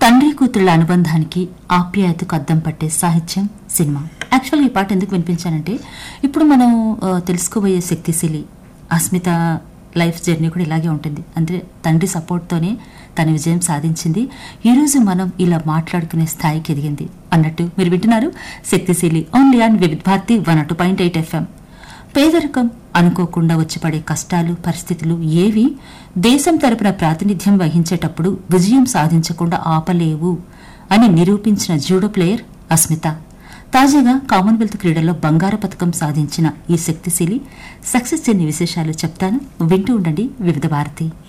తండ్రి కూతుళ్ళ అనుబంధానికి ఆప్యాయతకు అద్దం పట్టే సాహిత్యం సినిమా యాక్చువల్గా ఈ పాట ఎందుకు వినిపించానంటే ఇప్పుడు మనం ఆ, తెలుసుకోబోయే శక్తిశీలి అస్మిత లైఫ్ జర్నీ కూడా ఇలాగే ఉంటుంది అంటే తండ్రి సపోర్ట్తోనే తన విజయం సాధించింది ఈరోజు మనం ఇలా మాట్లాడుకునే స్థాయికి ఎదిగింది అన్నట్టు మీరు వింటున్నారు శక్తిశీలి only and Vividh Bharati one అటు పాయింట్ ఎయిట్ ఎఫ్ఎం పేదరికం అనుకోకుండా వచ్చి పడే కష్టాలు పరిస్థితులు ఏవి దేశం తరపున ప్రాతినిధ్యం వహించేటప్పుడు విజయం సాధించకుండా ఆపలేవు అని నిరూపించిన జూడో ప్లేయర్ అస్మిత తాజాగా కామన్వెల్త్ క్రీడల్లో బంగారు పథకం సాధించిన ఈ శక్తిశీలి సక్సెస్ జర్నీ విశేషాలు చెప్తాను వింటూ ఉండండి వివిధ భారతి